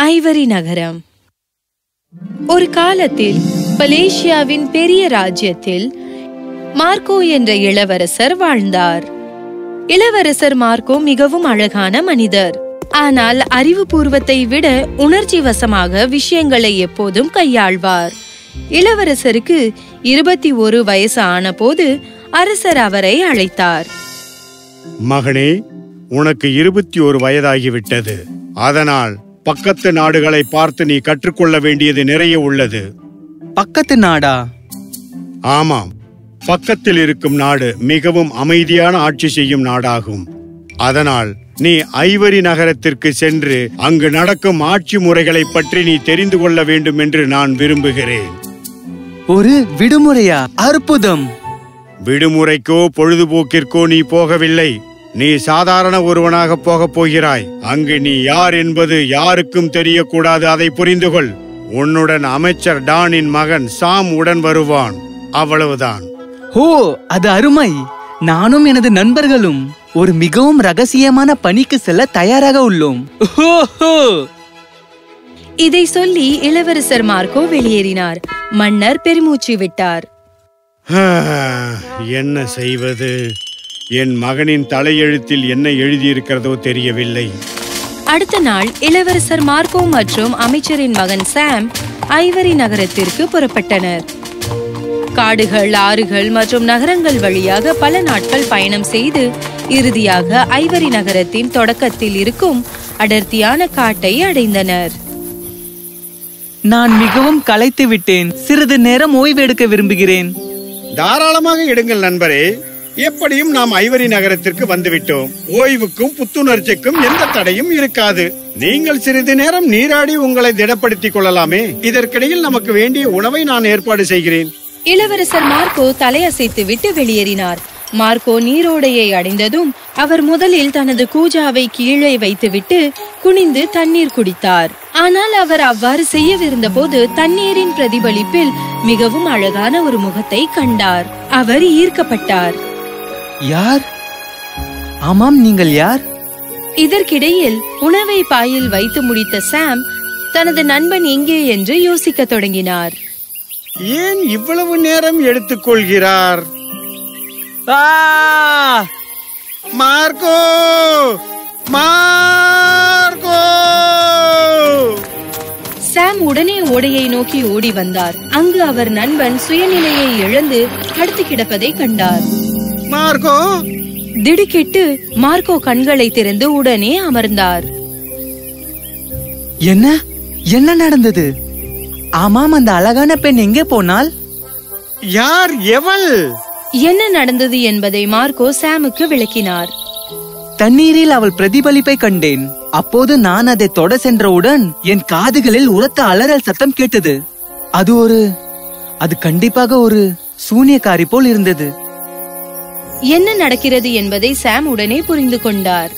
Ivory நகரம் ஒரு காலத்தில் மலேசியாவின் பெரிய ராஜ்யத்தில் மார்க்கோ என்ற இளவரசர் வாழ்ந்தார் இளவரசர் மார்க்கோ மிகவும் அழகான மனிதர் ஆனால் அறிவுபூர்வத்தை விட உணர்ச்சி வசமாக விஷயங்களை எப்போதும் கையாள்வார் இளவரசருக்கு இருபத்தி ஒரு வயசு ஆனபோது அரசர் அவரை அழைத்தார் மகனே உனக்கு இருபத்தி ஒரு வயதாகிவிட்டது அதனால் பக்கத்து நாடுகளை பார்த்து நீ கற்றுக்கொள்ள வேண்டியது நிறைய உள்ளது பக்கத்து நாடா ஆமாம் பக்கத்தில் இருக்கும் நாடு மிகவும் அமைதியான ஆட்சி செய்யும் நாடாகும் அதனால் நீ ஐவரி நகரத்திற்கு சென்று அங்கு நடக்கும் ஆட்சி முறைகளை பற்றி நீ தெரிந்து கொள்ள வேண்டும் என்று நான் விரும்புகிறேன் ஒரு விடுமுறையா அற்புதம் விடுமுறைக்கோ பொழுதுபோக்கிற்கோ நீ போகவில்லை நீ சாதாரண ஒருவனாக போகப் போகிறாய் அங்கு நீ யார் என்பது யாருக்கும் தெரியக்கூடாது அதை புரிந்து கொள் உன்னுடன் அமைச்சர் டானின் மகன் சாம் உடன் வருவான் அவ்வளவுதான் ஓ அது அருமை நானும் எனது நண்பர்களும் ஒரு மிகவும் ரகசியமான பணிக்கு செல்ல தயாராக உள்ளோம் ஓஹோ இதை சொல்லி இளவரசர் மார்க்கோ வெளியேறினார் மன்னர் பெருமூச்சு விட்டார் என்ன செய்வது என் மகனின் தலையெழுத்தில் என்ன எழுதியிருக்கிறதோ தெரியவில்லை அடுத்த நாள் இளவரசர் மார்க்கோ மற்றும் அமைச்சரின் மகன் சாம் ஐவரி நகரத்திற்கு புறப்பட்டனர் காடுகள் ஆறுகள் மற்றும் நகரங்கள் வழியாக பல நாட்கள் பயணம் செய்து இறுதியாக ஐவரி நகரத்தின் தொடக்கத்தில் இருக்கும் அடர்த்தியான காட்டை அடைந்தனர் நான் மிகவும் களைத்து விட்டேன் சிறிது நேரம் ஓய்வெடுக்க விரும்புகிறேன் தாராளமாக எடுங்கள் நண்பரே எப்படியும் நாம் ஐவரி நகரத்திற்கு வந்துவிட்டோம் ஓய்வுக்கும் புத்துணர்ச்சிக்கும் எந்த தடையும் இருக்காது நீங்கள் சிறிது நேரம் நீராடி உங்களை திடப்படுத்திக் கொள்ளலாமே இதற்கிடையில் நமக்கு வேண்டிய உணவை நான் ஏற்பாடு செய்கிறேன் இளவரசர் மார்க்கோ தலையசைத்து விட்டு வெளியேறினார் மார்க்கோ நீரோடையை அடைந்ததும் அவர் முதலில் தனது கூஜாவை கீழே வைத்துவிட்டு குனிந்து தண்ணீர் குடித்தார் ஆனால் அவர் அவ்வாறு செய்யவிருந்த போது தண்ணீரின் பிரதிபலிப்பில் மிகவும் அழகான ஒரு முகத்தை கண்டார் அவர் ஈர்க்கப்பட்டார் யார் ஆமாம் நீங்கள் யார் இதற்கிடையில் உணவை பாயில் வைத்து முடித்த சாம் தனது நண்பன் எங்கே என்று யோசிக்கத் தொடங்கினார் ஏன் இவ்வளவு நேரம் எடுத்துக்கொள்கிறார் ஆ! மார்க்கோ மார்க்கோ சாம் உடனே ஓடையை நோக்கி ஓடி வந்தார் அங்கு அவர் நண்பன் சுயநிலையை இழந்து படுத்து கிடப்பதை கண்டார் மார்க்கோ திடுக்கிட்டு மார்க்கோ கண்களை திறந்து உடனே அமர்ந்தார் என்ன என்ன நடந்தது ஆமாம் அந்த அழகான பெண் எங்கே போனாள் யார் எவள் என்ன நடந்தது என்பதை மார்க்கோ சாமுக்கு விளக்கினார் தண்ணீரில் அவள் பிரதிபலிப்பை கண்டேன் அப்போது நான் அதை தொட சென்றவுடன் என் காதுகளில் உரத்த அலறல் சத்தம் கேட்டது அது ஒரு அது கண்டிப்பாக ஒரு சூனியக்காரி போல் இருந்தது என்ன நடக்கிறது என்பதை சாம் உடனே புரிந்து கொண்டார்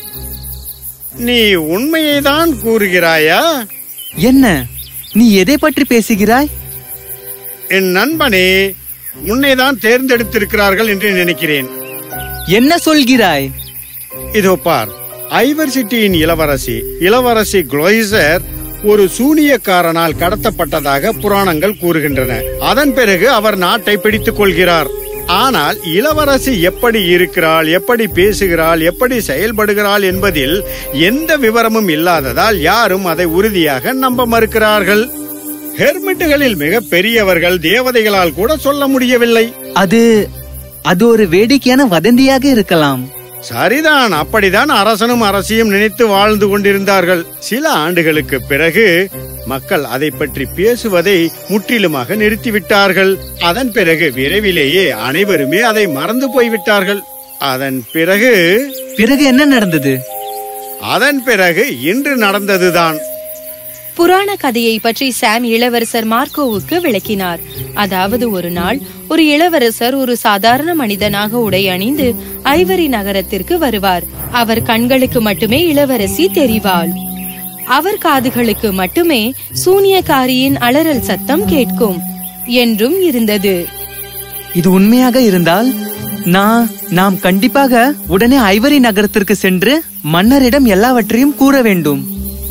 நீ உண்மையை தான் கூறுகிறாயா என்ன நீ எதை பற்றி பேசுகிறாய் என் நண்பனே உன்னைதான் தேர்ந்தெடுத்திருக்கிறார்கள் என்று நினைக்கிறேன் என்ன சொல்கிறாய் இதோ பார் ஐவர் சிட்டியின் இளவரசி இளவரசி குளோய்சர் ஒரு சூனியக்காரனால் கடத்தப்பட்டதாக புராணங்கள் கூறுகின்றன அதன் பிறகு அவர் நாட்டை பிடித்துக் கொள்கிறார் ஆனால் இளவரசி எப்படி இருக்கிறாள் எப்படி பேசுகிறாள் எப்படி செயல்படுகிறாள் என்பதில் எந்த விவரமும் இல்லாததால் யாரும் அதை உறுதியாக நம்ப மறுக்கிறார்கள் ஹெர்மிட்டுகளில் மிக பெரியவர்கள் தேவதைகளால் கூட சொல்ல முடியவில்லை அது அது ஒரு வேடிக்கையான வதந்தியாக இருக்கலாம் சரிதான் அப்படிதான் அரசனும் அரசியும் நினைத்து வாழ்ந்து கொண்டிருந்தார்கள் சில ஆண்டுகளுக்கு பிறகு மக்கள் அதை பற்றி பேசுவதை முற்றிலுமாக நிறுத்திவிட்டார்கள் அதன் பிறகு விரைவிலேயே அனைவருமே அதை மறந்து போய்விட்டார்கள் அதன் பிறகு பிறகு என்ன நடந்தது அதன் பிறகு இன்று நடந்ததுதான் புராண கதையை பற்றி சாம் இளவரசர் மார்க்கோவுக்கு விளக்கினார் அதாவது ஒரு நாள் ஒரு இளவரசர் ஒரு சாதாரண மனிதனாக உடை அணிந்து ஐவரி நகரத்திற்கு வருவார் அவர் கண்களுக்கு மட்டுமே இளவரசி தெரிவாள் அவர் காதுகளுக்கு மட்டுமே சூனியக்காரியின் அலறல் சத்தம் கேட்கும் என்றும் இருந்தது இது உண்மையாக இருந்தால் நான் நாம் கண்டிப்பாக உடனே ஐவரி நகரத்திற்கு சென்று மன்னரிடம் எல்லாவற்றையும் கூற வேண்டும்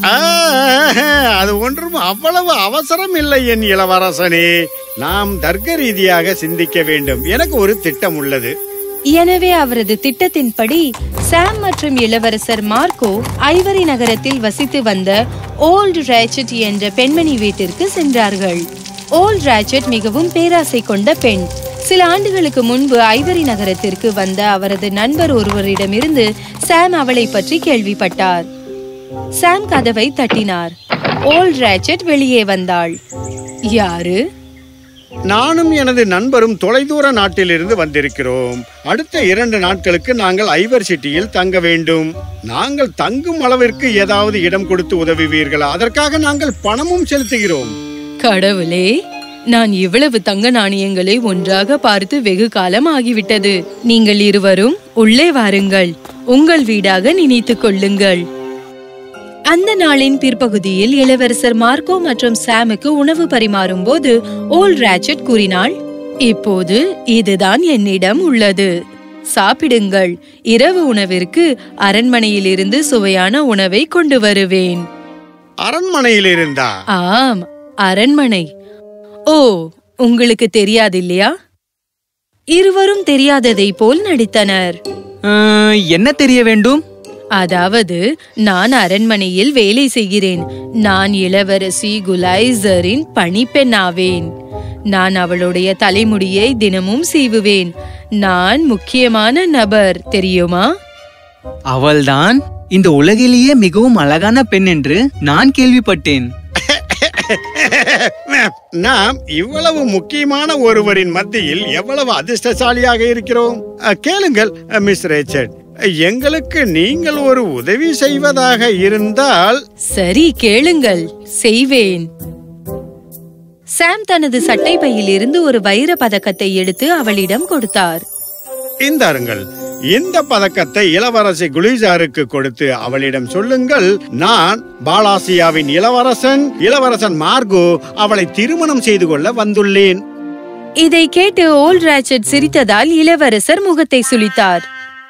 ஆ, அது ஒன்றும் அவ்வளவு அவசரம் இல்லை என் இளவரசனே நாம் தர்க்க ரீதியாக சிந்திக்க வேண்டும் எனக்கு ஒரு திட்டம் உள்ளது எனவே அவரது திட்டத்தின்படி சாம் மற்றும் இளவரசர் மார்க்கோ ஐவரி நகரத்தில் வசித்து வந்த ஓல்ட் ரேச்சட் என்ற பெண்மணி வீட்டிற்கு சென்றார்கள் ஓல்ட் ரேச்சட் மிகவும் பேராசை கொண்ட பெண் சில ஆண்டுகளுக்கு முன்பு ஐவரி நகரத்திற்கு வந்த அவரது நண்பர் ஒருவரிடமிருந்து சாம் அவளை பற்றி கேள்விப்பட்டார் சாம் கதவை தட்டினார் ஓல்ட் ரேச்சட் வெளியே வந்தாள் யாரு நானும் எனது நண்பரும் தொலைதூர நாட்டிலிருந்து வந்திருக்கிறோம் அடுத்த இரண்டு நாட்களுக்கு நாங்கள் ஐவர் சிட்டியில் தங்க வேண்டும் நாங்கள் தங்கும் அளவிற்கு ஏதாவது இடம் கொடுத்து உதவுவீர்களா அதற்காக நாங்கள் பணமும் செலுத்துகிறோம் கடவுளே நான் இவ்வளவு தங்க நாணயங்களை ஒன்றாக பார்த்து வெகு காலம் ஆகிவிட்டது நீங்கள் இருவரும் உள்ளே வாருங்கள் உங்கள் வீடாக நினைத்துக் கொள்ளுங்கள் அந்த நாளின் பிற்பகுதியில் இளவரசர் மார்க்கோ மற்றும் சாமுக்கு உணவு பரிமாறும் போது ஓல் ராச்சட் கூறினாள் இப்போது இதுதான் என்னிடம் உள்ளது சாப்பிடுங்கள் இரவு உணவிற்கு அரண்மனையிலிருந்து சுவையான உணவை கொண்டு வருவேன் அரண்மனையில் இருந்தா ஆம் அரண்மனை ஓ உங்களுக்கு தெரியாது இல்லையா இருவரும் தெரியாததை போல் நடித்தனர் அஹ், என்ன தெரிய வேண்டும் அதாவது நான் அரண்மனையில் வேலை செய்கிறேன் நான் இளவரசி குலைசரின் பணிப்பெண் ஆவேன் நான் அவளுடைய தலைமுடியை தினமும் சீவுவேன் நான் முக்கியமான நபர் தெரியுமா அவள்தான் இந்த உலகிலேயே மிகவும் அழகான பெண் என்று நான் கேள்விப்பட்டேன் நாம் இவ்வளவு முக்கியமான ஒருவரின் மத்தியில் எவ்வளவு அதிர்ஷ்டசாலியாக இருக்கிறோம் அஹ், கேளுங்கள் அஹ், மிஸ் ரேச்சர்ட் எங்களுக்கு நீங்கள் ஒரு உதவி செய்வதாக இருந்தால் சரி கேளுங்கள் செய்வேன் சாம் தனது சட்டை பையிலிருந்து ஒரு வைர பதக்கத்தை எடுத்து அவளிடம் கொடுத்தார் இந்தாருங்கள் இந்த பதக்கத்தை இளவரசி குலிசாருக்கு கொடுத்து அவளிடம் சொல்லுங்கள் நான் பாலாசியாவின் இளவரசன் இளவரசன் மார்கோ அவளை திருமணம் செய்து கொள்ள வந்துள்ளேன் இதை கேட்டு ஓல்ட் ராச்சட் சிரித்ததால் இளவரசர் முகத்தை சுளித்தார்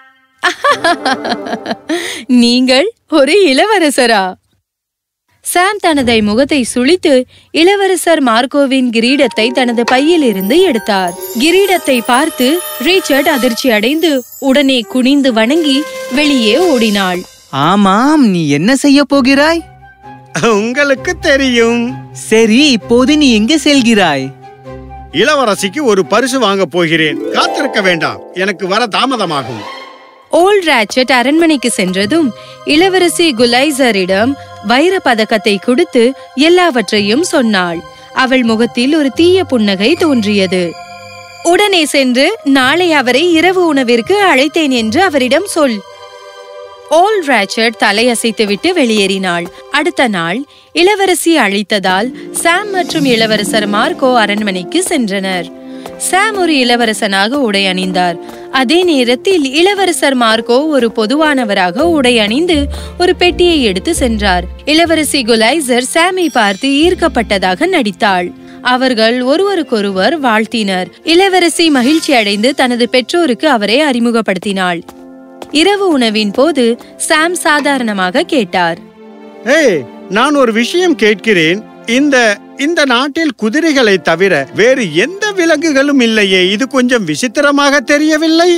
நீங்கள் ஒரு இளவரசரா சாம் தனது முகத்தை சுளித்து இளவரசர் மார்க்கோவின் கிரீடத்தை தனது பையில் இருந்து எடுத்தார் கிரீடத்தை பார்த்து ரீச்சர்ட் அதிர்ச்சி அடைந்து உடனே குனிந்து வணங்கி வெளியே ஓடினாள் ஆமாம் நீ என்ன செய்ய போகிறாய் உங்களுக்கு தெரியும் சரி இப்போது நீ எங்கே செல்கிறாய் இளவரசிக்கு ஒரு பரிசு வாங்க போகிறேன் காத்திருக்க வேண்டாம் எனக்கு வர தாமதமாகும் ஓல்ட் ராச்சட் அரண்மனைக்கு சென்றதும் இளவரசி குலைசரிடம் வைர பதக்கத்தை கொடுத்து எல்லாவற்றையும் சொன்னாள் அவள் முகத்தில் ஒரு தீய புன்னகை தோன்றியது உடனே சென்று நாளை அவரை இரவு உணவிற்கு அழைத்தேன் என்று அவரிடம் சொல் ஓல்ட் ராச்சர்ட் தலையசைத்துவிட்டு வெளியேறினாள் அடுத்த நாள் இளவரசி அழைத்ததால் சாம் மற்றும் இளவரசர் மார்க்கோ அரண்மனைக்கு சென்றனர் சாம் ஒரு இளவரசனாக உடை அணிந்தார் அதே நேரத்தில் இளவரசர் மார்க்கோ ஒரு பொதுவானவராக உடை அணிந்து ஒரு பெட்டியை எடுத்து சென்றார் இளவரசி குலைசர் சாமை பார்த்து ஈர்க்கப்பட்டதாக நடித்தாள் அவர்கள் ஒருவருக்கொருவர் வாழ்த்தினர் இளவரசி மகிழ்ச்சி அடைந்து தனது பெற்றோருக்கு அவரை அறிமுகப்படுத்தினாள் இரவு உணவின் போது சாம் சாதாரணமாக கேட்டார் ஏய் நான் ஒரு விஷயம் கேட்கிறேன் இந்த இந்த நாட்டில் குதிரைகளை தவிர வேறு எந்த விலங்குகளும் இல்லையே இது கொஞ்சம் விசித்திரமாக தெரியவில்லை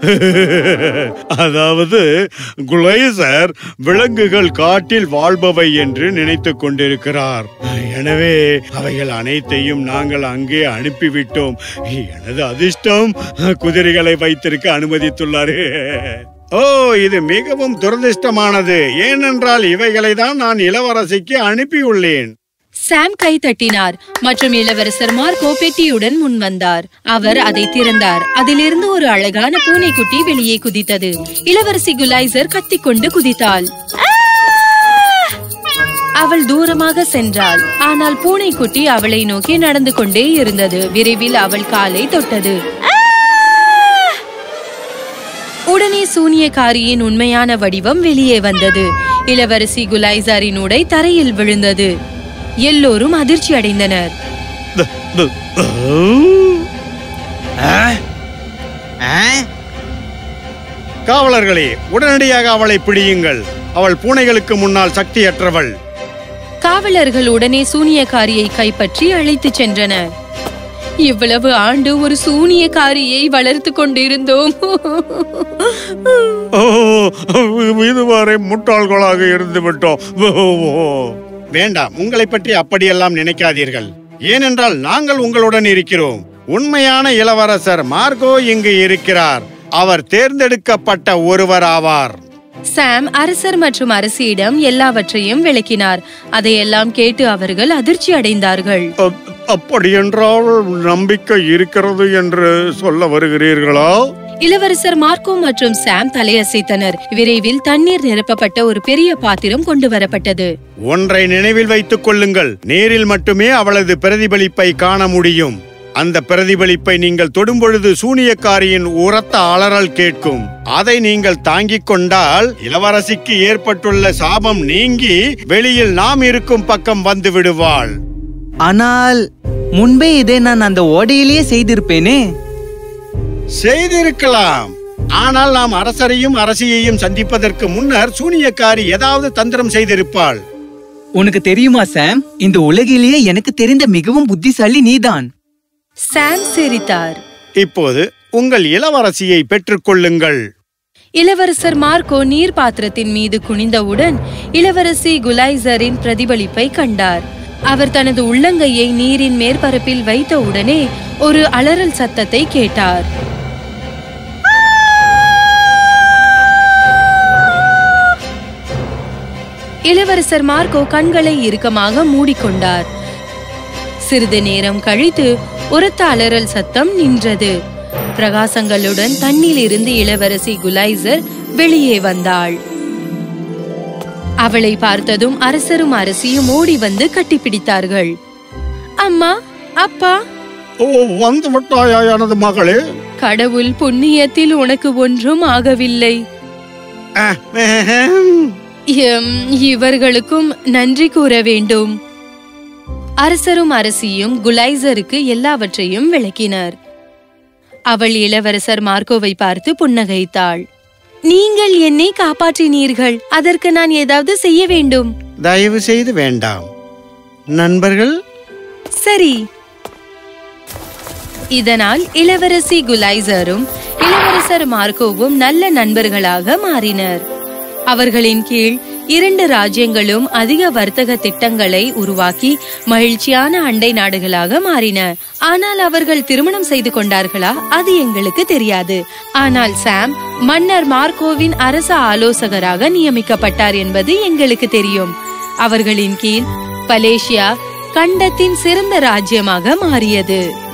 அதாவது குலைசர் விலங்குகள் காட்டில் வாழ்பவை என்று நினைத்துக் கொண்டிருக்கிறார் எனவே அவைகள் அனைத்தையும் நாங்கள் அங்கே அனுப்பிவிட்டோம் எனது அதிர்ஷ்டம் குதிரைகளை வைத்திருக்க அனுமதித்துள்ளார் ஓ இது மிகவும் துரதிர்ஷ்டமானது ஏனென்றால் இவைகளை தான் நான் இளவரசிக்கு அனுப்பியுள்ளேன் சாம் கை தட்டினார் மற்றும் இளவரசர் மார்க்கோ பெட்டியுடன் முன் வந்தார் அவர் அதை திறந்தார் அதிலிருந்து ஒரு அழகான பூனைக்குட்டி வெளியே குதித்தது இளவரசி குலைசர் கத்திக்கொண்டு குதித்தாள் அவள் தூரமாக சென்றாள் ஆனால் பூனைக்குட்டி அவளை நோக்கி நடந்து கொண்டே இருந்தது விரைவில் அவள் காலை தொட்டது உடனே சூனியக்காரியின் உண்மையான வடிவம் வெளியே வந்தது இளவரசி குலைசாரின் உடை தரையில் விழுந்தது எல்லோரும் அதிர்ச்சி அடைந்தனர் காவலர்களே உடனடியாக அவளை பிடியுங்கள் அவள் பூனைகளுக்கு முன்னால் சக்தியற்றவள் காவலர்கள் உடனே சூனியக்காரியை கைப்பற்றி அழைத்துச் சென்றனர் இவ்வளவு ஆண்டு ஒரு சூனியக்காரியை வளர்த்து கொண்டிருந்தோம் ஓ, இதுவரை முட்டாள்களாக இருந்து விட்டோம் வேண்டாம் உங்களை பற்றி அப்படியெல்லாம் நினைக்காதீர்கள் ஏனென்றால் நாங்கள் உங்களுடன் இருக்கிறோம் உண்மையான இளவரசர் மார்கோ இங்கு இருக்கிறார் அவர் தேர்ந்தெடுக்கப்பட்ட ஒருவர் ஆவார் சாம் அரசர் மற்றும் அரசியிடம் எல்லாவற்றையும் விளக்கினார் அதையெல்லாம் கேட்டு அவர்கள் அதிர்ச்சி அடைந்தார்கள் அப்- அப்படியென்றால் நம்பிக்கை இருக்கிறது என்று சொல்ல வருகிறீர்களா இளவரசர் மார்க்கோ மற்றும் சாம் தலையசைத்தனர் விரைவில் தண்ணீர் நிரப்பப்பட்ட ஒரு பெரிய பாத்திரம் கொண்டு வரப்பட்டது ஒன்றை நினைவில் வைத்துக் கொள்ளுங்கள் நேரில் மட்டுமே அவளது பிரதிபலிப்பை காண முடியும் அந்த பிரதிபலிப்பை நீங்கள் தொடும்பொழுது சூனியக்காரியின் உரத்த அலறல் கேட்கும் அதை நீங்கள் தாங்கிக் கொண்டால் இளவரசிக்கு ஏற்பட்டுள்ள சாபம் நீங்கி வெளியில் நாம் இருக்கும் பக்கம் வந்து விடுவாள் ஆனால் முன்பே இதை நான் அந்த ஓடையிலேயே செய்திருப்பேனே செய்திருக்கலாம் ஆனால் நாம் அரசரையும் அரசியையும் சந்திப்பதற்கு முன்னர் சூனியக்காரி ஏதாவது தந்திரம் செய்திருப்பாள் உனக்கு தெரியுமா சாம் இந்த உலகிலேயே எனக்கு தெரிந்த மிகவும் புத்திசாலி நீதான் சாம் சிரித்தார் இப்போது உங்கள் இளவரசியை பெற்றுக்கொள்ளுங்கள் இளவரசர் மார்க்கோ நீர் பாத்திரத்தின் மீது குனிந்தவுடன் இளவரசி குலைசரின் பிரதிபலிப்பை கண்டார் அவர் தனது உள்ளங்கையை நீரின் மேற்பரப்பில் வைத்த உடனே ஒரு அலறல் சத்தத்தை கேட்டார் இளவரசர் மார்க்கோ கண்களை இறுக்கமாக மூடிக்கொண்டார் சிறிது நேரம் கழித்து உரத்த அலறல் சத்தம் நின்றது பிரகாசங்களுடன் தண்ணில் இருந்து இளவரசி குலைசர் வெளியே வந்தாள் அவளை பார்த்ததும் அரசரும் அரசியும் ஓடி வந்து கட்டிப்பிடித்தார்கள் அம்மா அப்பா ஓ வந்து விட்டாயா எனது மகளே கடவுள் புண்ணியத்தில் உனக்கு ஒன்றும் ஆகவில்லை அஹ், அஹம். எம், இவர்களுக்கும் நன்றி கூற வேண்டும் அரசரும் அரசியும் குலைசருக்கு எல்லாவற்றையும் விளக்கினர் அவள் இளவரசர் மார்க்கோவை பார்த்து புன்னகைத்தாள் நீங்கள் என்னை காப்பாற்றினீர்கள் அதற்கு நான் ஏதாவது செய்ய வேண்டும் தயவு செய்து வேண்டாம் நண்பர்கள் சரி இதனால் இளவரசி குலைசரும் இளவரசர் மார்க்கோவும் நல்ல நண்பர்களாக மாறினர் அவர்களின் கீழ் இரண்டு ராஜ்யங்களும் அதிக வர்த்தக திட்டங்களை உருவாக்கி மகிழ்ச்சியான அண்டை நாடுகளாக மாறின ஆனால் அவர்கள் திருமணம் செய்து கொண்டார்களா அது எங்களுக்கு தெரியாது ஆனால் சாம் மன்னர் மார்க்கோவின் அரச ஆலோசகராக நியமிக்கப்பட்டார் என்பது எங்களுக்கு தெரியும் அவர்களின் கீழ் பலேஷியா கண்டத்தின் சிறந்த ராஜ்யமாக மாறியது